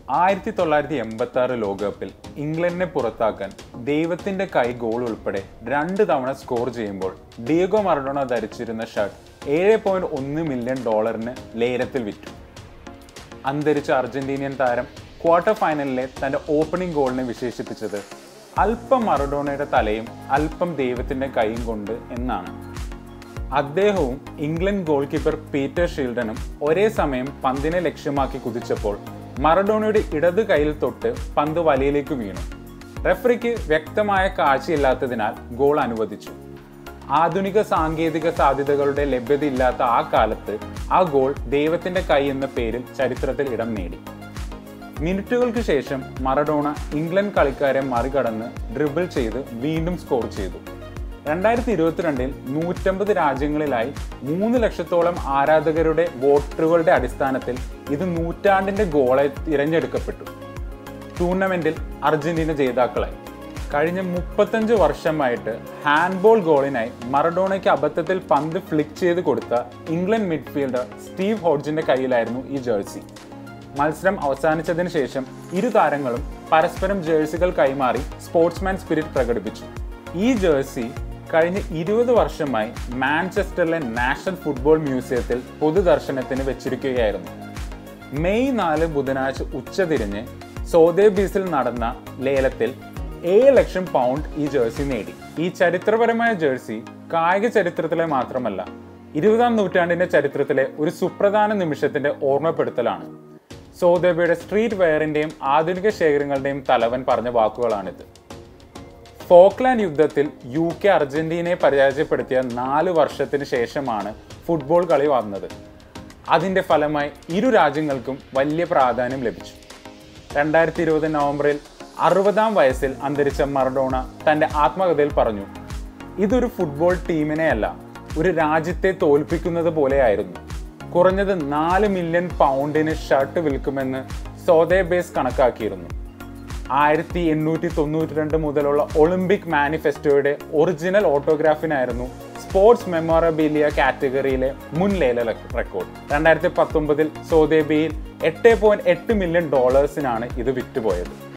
ആയിരത്തി തൊള്ളായിരത്തി എൺപത്തി ആറ് ലോകകപ്പിൽ ഇംഗ്ലണ്ടിനെ പുറത്താക്കാൻ ദൈവത്തിന്റെ കൈ ഗോൾ ഉൾപ്പെടെ രണ്ട് തവണ സ്കോർ ചെയ്യുമ്പോൾ ഡിയഗോ മറഡോണ ധരിച്ചിരുന്ന ഷർട്ട് ഏഴ് പോയിന്റ് ഒന്ന് മില്യൺ ഡോളറിന് ലേലത്തിൽ വിറ്റു അന്തരിച്ച അർജന്റീനിയൻ താരം ക്വാർട്ടർ ഫൈനലിലെ തന്റെ ഓപ്പണിംഗ് ഗോളിനെ വിശേഷിപ്പിച്ചത് അല്പം മറഡോണയുടെ തലയും അല്പം ദൈവത്തിന്റെ കൈയും കൊണ്ട് എന്നാണ് അദ്ദേഹവും ഇംഗ്ലണ്ട് ഗോൾ കീപ്പർ പീറ്റർ ഷീൽഡനും ഒരേ സമയം പന്തിനെ ലക്ഷ്യമാക്കി കുതിച്ചപ്പോൾ മറഡോണയുടെ ഇടത് കൈയിൽ തൊട്ട് പന്ത് വലയിലേക്ക് വീണു റെഫറിക്ക് വ്യക്തമായ കാഴ്ചയില്ലാത്തതിനാൽ ഗോൾ അനുവദിച്ചു ആധുനിക സാങ്കേതിക സാധ്യതകളുടെ ലഭ്യതയില്ലാത്ത ആ കാലത്ത് ആ ഗോൾ ദൈവത്തിന്റെ കൈ എന്ന പേരിൽ ചരിത്രത്തിൽ ഇടം നേടി മിനിറ്റുകൾക്ക് ശേഷം മറഡോണ ഇംഗ്ലണ്ട് കളിക്കാരെ മറികടന്ന് ഡ്രിബിൾ ചെയ്ത് വീണ്ടും സ്കോർ ചെയ്തു രണ്ടായിരത്തി ഇരുപത്തിരണ്ടിൽ നൂറ്റമ്പത് രാജ്യങ്ങളിലായി മൂന്ന് ലക്ഷത്തോളം ആരാധകരുടെ വോട്ടുകളുടെ അടിസ്ഥാനത്തിൽ ഇത് നൂറ്റാണ്ടിന്റെ ഗോളായി തിരഞ്ഞെടുക്കപ്പെട്ടു ടൂർണമെന്റിൽ അർജന്റീന ജേതാക്കളായി കഴിഞ്ഞ മുപ്പത്തഞ്ച് വർഷമായിട്ട് ഹാൻഡ്ബോൾ ഗോളിനായി മറഡോണയ്ക്ക് അബദ്ധത്തിൽ പന്ത് ഫ്ലിക്ക് ചെയ്ത് കൊടുത്ത ഇംഗ്ലണ്ട് മിഡ്ഫീൽഡർ സ്റ്റീവ് ഹോഡ്ജിന്റെ കയ്യിലായിരുന്നു ഈ ജേഴ്സി മത്സരം അവസാനിച്ചതിന് ശേഷം ഇരു താരങ്ങളും പരസ്പരം ജേഴ്സികൾ കൈമാറി സ്പോർട്സ്മാൻ സ്പിരിറ്റ് പ്രകടിപ്പിച്ചു ഈ ജേഴ്സി കഴിഞ്ഞ ഇരുപത് വർഷമായി മാഞ്ചസ്റ്ററിലെ നാഷണൽ ഫുട്ബോൾ മ്യൂസിയത്തിൽ പൊതുദർശനത്തിന് വെച്ചിരിക്കുകയായിരുന്നു മെയ് നാല് ബുധനാഴ്ച ഉച്ചതിരിഞ്ഞ് സോദേബീസിൽ നടന്ന ലേലത്തിൽ ഏഴ് ലക്ഷം പൗണ്ട് ഈ ജേഴ്സി നേടി ഈ ചരിത്രപരമായ ജേഴ്സി കായിക ചരിത്രത്തിലെ മാത്രമല്ല ഇരുപതാം നൂറ്റാണ്ടിന്റെ ചരിത്രത്തിലെ ഒരു സുപ്രധാന നിമിഷത്തിന്റെ ഓർമ്മപ്പെടുത്തലാണ് സോദേബയുടെ സ്ട്രീറ്റ് വെയറിന്റെയും ആധുനിക ശേഖരങ്ങളുടെയും തലവൻ പറഞ്ഞ വാക്കുകളാണിത് ഫോക്ലാൻഡ് യുദ്ധത്തിൽ യു കെ അർജന്റീനയെ പരാജയപ്പെടുത്തിയ നാല് വർഷത്തിന് ശേഷമാണ് ഫുട്ബോൾ കളി വന്നത് അതിന്റെ ഫലമായി ഇരു രാജ്യങ്ങൾക്കും വലിയ പ്രാധാന്യം ലഭിച്ചു രണ്ടായിരത്തി ഇരുപത് നവംബറിൽ അറുപതാം വയസ്സിൽ അന്തരിച്ച മറഡോണ തന്റെ ആത്മകഥയിൽ പറഞ്ഞു ഇതൊരു ഫുട്ബോൾ ടീമിനെയല്ല ഒരു രാജ്യത്തെ തോൽപ്പിക്കുന്നത് പോലെയായിരുന്നു കുറഞ്ഞത് നാല് മില്യൺ പൗണ്ടിന് ഷർട്ട് വിൽക്കുമെന്ന് സോദേ ബേസ് കണക്കാക്കിയിരുന്നു ആയിരത്തി എണ്ണൂറ്റി തൊണ്ണൂറ്റി രണ്ട് മുതലുള്ള ഒളിമ്പിക് മാനിഫെസ്റ്റോയുടെ ഒറിജിനൽ ഓട്ടോഗ്രാഫിനായിരുന്നു സ്പോർട്സ് മെമ്മോറബിലിയ കാറ്റഗറിയിലെ മുൻ ലേല റെക്കോർഡ് രണ്ടായിരത്തി പത്തൊമ്പതിൽ സോദേബിയിൽ എട്ട് പോയിന്റ് എട്ട് മില്യൺ ഡോളേഴ്സിനാണ് ഇത് വിറ്റുപോയത്